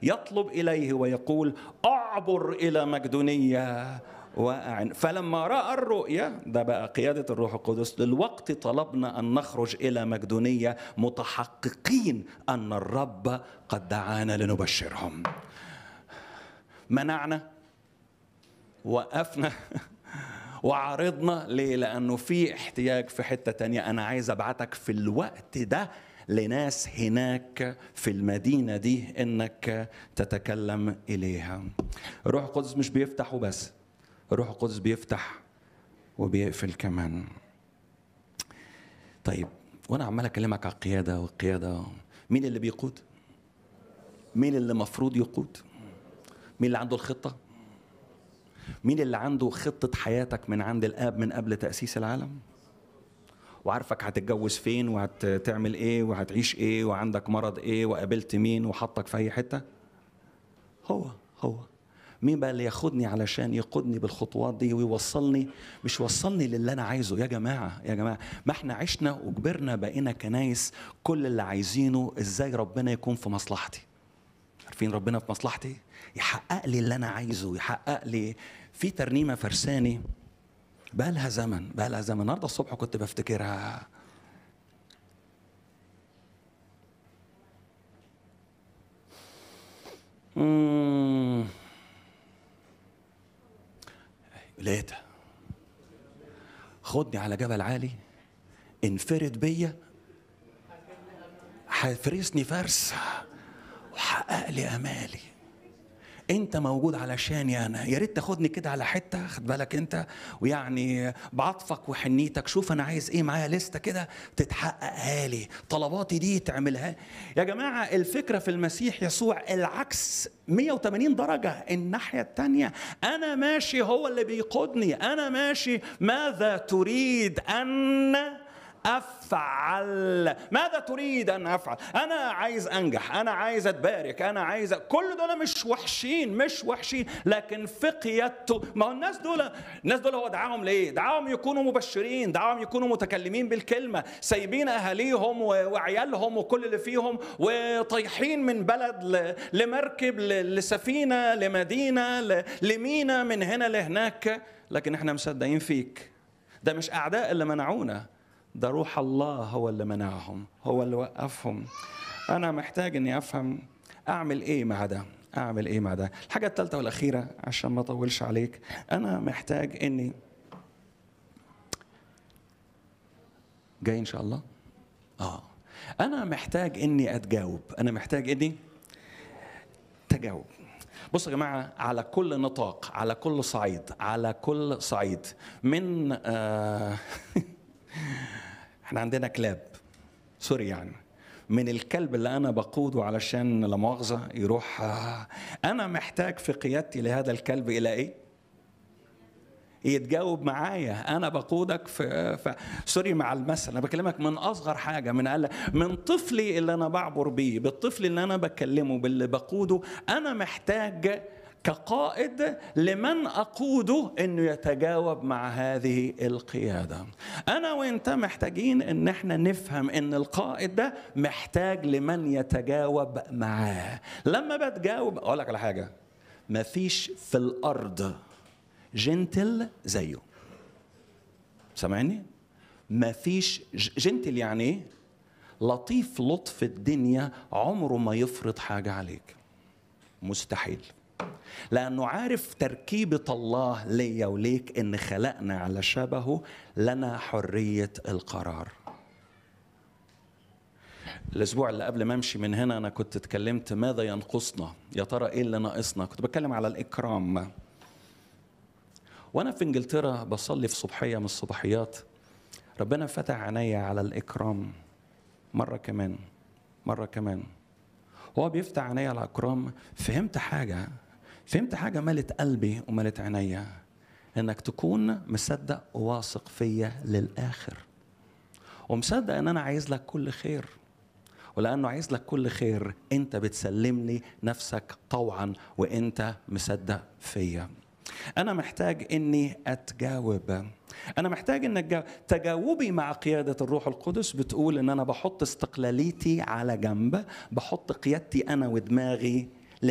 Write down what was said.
يطلب اليه ويقول اعبر الى مقدونيه وأعن فلما راى الرؤيا ده بقى قياده الروح القدس للوقت طلبنا ان نخرج الى مقدونيه متحققين ان الرب قد دعانا لنبشرهم منعنا وقفنا وعرضنا ليه؟ لأنه في احتياج في حتة تانية أنا عايز أبعتك في الوقت ده لناس هناك في المدينة دي إنك تتكلم إليها الروح القدس مش بيفتح وبس الروح القدس بيفتح وبيقفل كمان طيب وأنا عمال أكلمك على القيادة والقيادة مين اللي بيقود؟ مين اللي مفروض يقود؟ مين اللي عنده الخطة؟ مين اللي عنده خطة حياتك من عند الآب من قبل تأسيس العالم؟ وعارفك هتتجوز فين وهتعمل ايه وهتعيش ايه وعندك مرض ايه وقابلت مين وحطك في اي حتة؟ هو هو مين بقى اللي ياخدني علشان يقودني بالخطوات دي ويوصلني مش وصلني للي انا عايزه يا جماعه يا جماعه ما احنا عشنا وكبرنا بقينا كنايس كل اللي عايزينه ازاي ربنا يكون في مصلحتي عارفين ربنا في مصلحتي يحقق لي اللي انا عايزه يحقق لي في ترنيمه فرساني بقى لها زمن بقى لها زمن النهارده الصبح كنت بفتكرها مم. لقيتها خدني على جبل عالي انفرد بيا هيفرسني فرس وحقق لي امالي انت موجود علشاني انا يا ريت تاخدني كده على حته خد بالك انت ويعني بعطفك وحنيتك شوف انا عايز ايه معايا لسته كده تتحققها لي طلباتي دي تعملها يا جماعه الفكره في المسيح يسوع العكس 180 درجه الناحيه الثانيه انا ماشي هو اللي بيقودني انا ماشي ماذا تريد ان افعل ماذا تريد ان افعل انا عايز انجح انا عايز اتبارك انا عايز كل دول مش وحشين مش وحشين لكن في قيادته ما هو الناس دول الناس دول هو دعاهم ليه دعاهم يكونوا مبشرين دعاهم يكونوا متكلمين بالكلمه سايبين اهاليهم وعيالهم وكل اللي فيهم وطايحين من بلد لمركب لسفينه لمدينه لمينا من هنا لهناك لكن احنا مصدقين فيك ده مش اعداء اللي منعونا ده روح الله هو اللي منعهم هو اللي وقفهم انا محتاج اني افهم اعمل ايه مع ده اعمل ايه مع ده الحاجه الثالثه والاخيره عشان ما اطولش عليك انا محتاج اني جاي ان شاء الله اه انا محتاج اني اتجاوب انا محتاج اني تجاوب بصوا يا جماعة على كل نطاق على كل صعيد على كل صعيد من آه احنا عندنا كلاب سوري يعني من الكلب اللي انا بقوده علشان لا مؤاخذه يروح آه انا محتاج في قيادتي لهذا الكلب الى ايه؟ يتجاوب معايا انا بقودك في, في سوري مع المثل انا بكلمك من اصغر حاجه من أقل من طفلي اللي انا بعبر بيه بالطفل اللي انا بكلمه باللي بقوده انا محتاج كقائد لمن اقوده انه يتجاوب مع هذه القياده انا وانت محتاجين ان احنا نفهم ان القائد ده محتاج لمن يتجاوب معاه لما بتجاوب اقول لك على حاجه مفيش في الارض جنتل زيه سامعني مفيش جنتل يعني ايه لطيف لطف الدنيا عمره ما يفرض حاجه عليك مستحيل لانه عارف تركيبه الله ليا وليك ان خلقنا على شبهه لنا حريه القرار الاسبوع اللي قبل ما امشي من هنا انا كنت اتكلمت ماذا ينقصنا يا ترى ايه اللي ناقصنا كنت بتكلم على الاكرام وانا في انجلترا بصلي في صبحيه من الصباحيات ربنا فتح عينيا على الاكرام مره كمان مره كمان هو بيفتح عينيا على الاكرام فهمت حاجه فهمت حاجه ملت قلبي وملت عينيا انك تكون مصدق وواثق فيا للاخر ومصدق ان انا عايز لك كل خير ولانه عايز لك كل خير انت بتسلم لي نفسك طوعا وانت مصدق فيا انا محتاج اني اتجاوب انا محتاج ان تجاوبي مع قياده الروح القدس بتقول ان انا بحط استقلاليتي على جنب بحط قيادتي انا ودماغي